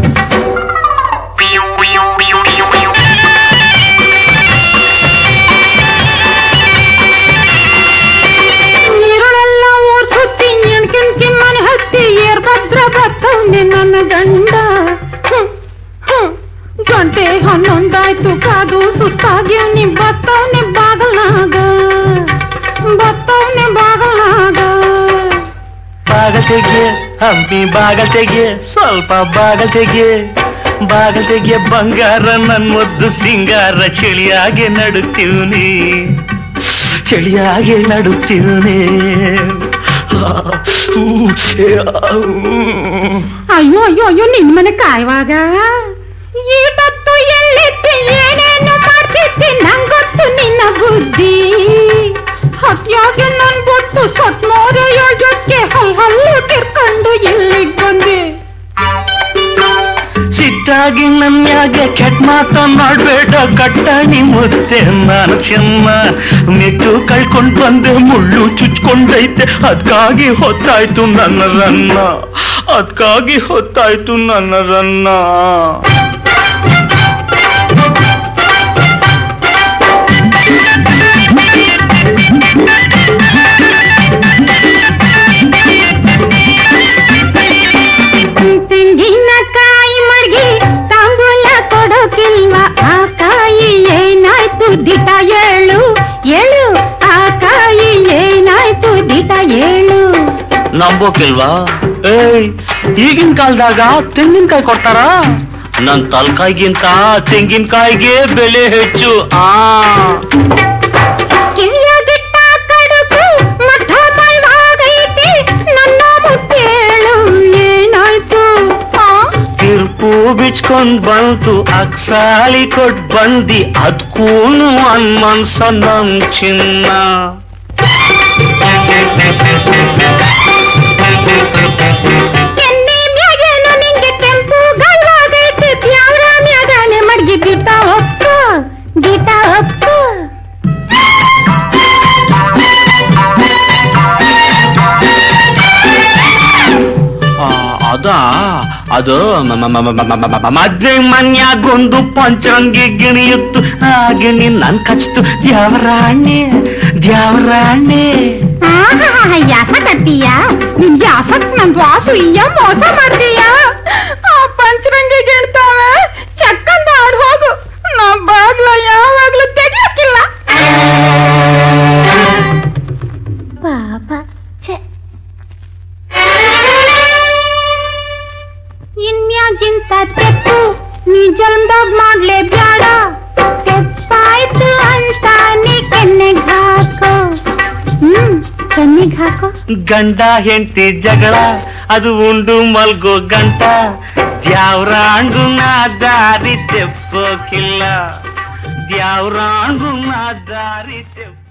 ಈರುಳೆಲ್ಲ ಊರ್ ಸುತ್ತಿ ಎಣ್ಕೆಣ್ಕಿ ಮನೆ ಹತ್ತಿ ಏರ್ಭದ್ರ ಬತ್ತವ್ನೆ ನನ್ನ ಗಂಡ ಹ್ಮ್, ಹ್ಮ್. ಗಂಟೆ ಹನ್ನೊಂದಾಯ್ತು ಕಾದು ಸುಸ್ತಾಗಿ ನೀ ಬತ್ತವ್ನೆ ಬಾಗಲಾಗ ಬತ್ತವ್ನೆ ಬಾಗಲಾಗ ಬಾಗತೆಗೆ ಹಂಪಿ ಬಾಗತೆಗೆ ಸ್ವಲ್ಪ ಬಾಗತೆಗೆ ಬಾಗತೆಗೆ ಬಂಗಾರ ನನ್ ಮುದ್ದು ಸಿಂಗಾರ ಚಳಿಯಾಗಿ ನಡುತ್ತೀವ್ನಿ ಚಳಿಯಾಗಿ ನಡುತ್ತೀವ್ನಿ ಅಯ್ಯೋ ಅಯ್ಯೋ ಅಯ್ಯೋ ನಿನ್ ಮನೆ ಕಾಯುವಾಗ ಈಟತ್ತು ಎಲ್ಲಿದ್ದಿ ಏನೇನು ಮಾಡ್ತಿದ್ದಿ ನಂಗೊತ್ತು ನಿನ್ನ ಬುದ್ಧಿ ಹತ್ಯಾಗೆ ನನ್ ಗೊತ್ತು ಸತ್ಮೋರ ಯೋಗಕ್ಕೆ ಹಲ್ ಹಲ್ಲು ತಿರ್ಕೊಂಡು ಇಲ್ಲಿಗ್ ಬಂದೆ ಸಿಟ್ಟಾಗಿ ನನ್ಯಾಗೆ ಕೆಟ್ಟ ಮಾತನಾಡ್ಬೇಡ ಕಟ್ಟಣಿ ಮುತ್ತೆ ನಾನು ಚೆನ್ನ ಮೆಟ್ಟು ಕಳ್ಕೊಂಡ್ ಬಂದೆ ಮುಳ್ಳು ಚುಚ್ಕೊಂಡೈತೆ ಅದ್ಕಾಗಿ ಹೊತ್ತಾಯ್ತು ನನ್ನ ರನ್ನ ಅದ್ಕಾಗಿ ಹೊತ್ತಾಯ್ತು ನನ್ನ ರನ್ನ ತೆಂಗಿನಕಾಯಿ ಮಡ್ಗಿ ತಾಂಬೂಲ ಕೊಡೋಕಿಲ್ವ ಆ ಕಾಯಿ ಏನಾಯ್ತು ದಿಟ ಏಳು ಏಳು ಆ ಕಾಯಿ ಏನಾಯ್ತು ದಿಟ ಏಳು ನಂಬೋಕಿಲ್ವಾ ಏಯ್ ಈಗಿನ ಕಾಲದಾಗ ತೆಂಗಿನಕಾಯಿ ಕೊಡ್ತಾರ ನನ್ ತಲ್ಕಾಯಿಗಿಂತ ತೆಂಗಿನಕಾಯಿಗೆ ಬೆಲೆ ಹೆಚ್ಚು ಆ ಕಿವಿಯಾಗಿಟ್ಟ ಕಡುಬು ಮಠ ಬಾಯ್ವಾಗೈತಿ ನನ್ನ ಮುತ್ತೇಳು ಏನಾಯ್ತು ಆ? ತಿರ್ಪು ಬಿಚ್ಕೊಂಡ್ ಬಂತು ಅಕ್ಸಾಲಿ ಕೊಟ್ ಬಂದಿ ಅದ್ಕೂನು ಅನ್ಮನ್ಸ ನಮ್ ಚಿನ್ನ ಎಣ್ಣೆ ಮ್ಯಾಗೇನು ನಿಂಗೆ ಕೆಂಪು ಗಲ್ವಾಗೈತಿ ದ್ಯಾವ್ರ ಮ್ಯಾಗಾನೆ ಮಡ್ಗಿ ಗೀತ ಒಪ್ಪು ಗೀತ ಒಪ್ಪು ಆ, ಅದಾ ಅದು ಮ- ಮ- ಮ- ಮ- ಮ- ಮ- ಮ- ಮದ್ವೆ ಮನ್ಯಾಗೊಂದು ಪಂಚರಂಗಿ ಗಿಣಿಯಿತ್ತು ಹಾಗೆ ನೀನ್ ನನ್ ಕಚ್ತು ದ್ಯಾವರಾಣೆ ದ್ಯಾವರಾಣೆ ಆಹಾಹಾ, ಯಾಸ ಕತ್ತೀಯ ನಿನ್ ಯಾಸಕ್ ನನ್ ವಾಸು ಇಯ್ಯ ಮೋಸ ಮಾಡ್ತೀಯ ಆ ಪಂಚರಂಗಿ ಗಿಡ್ತಾವೆ ಚಕ್ಕಂದ ಆಡ್ ಹೋಗು ನಾ ಬಾಗ್ಲ ಯಾವಾಗ್ಲೂ ತೆಗಿಯಕ್ಕಿಲ್ಲ ಪಾಪ ಛೆ ಇನ್ಯಾಗಿಂತ ತೆಪ್ಪು ನೀ ಜನ್ಮದಾಗ ಮಾಡ್ಲೇ ಬ್ಯಾಡ ತೆಪ್ಪಾಯ್ತು ಅಂತ ನೀ ಕೆನ್ನೆಗ್ ಹಾಕೋ ಹ್ಮ್ ಕೆನ್ನೆಗ್ ಹಾಕೋ ಗಂಡ ಹೆಂಡತಿ ಜಗಳ ಅದು ಉಂಡು ಮಲ್ಗೋ ಗಂಟ ದ್ಯಾವ್ರಾಂಡು ನಾ ದಾರಿ ತೆಪ್ಪೋಕಿಲ್ಲ ದ್ಯಾವ್ರಾಂಡು ನಾ ದಾರಿ ತೆಪ್ಪ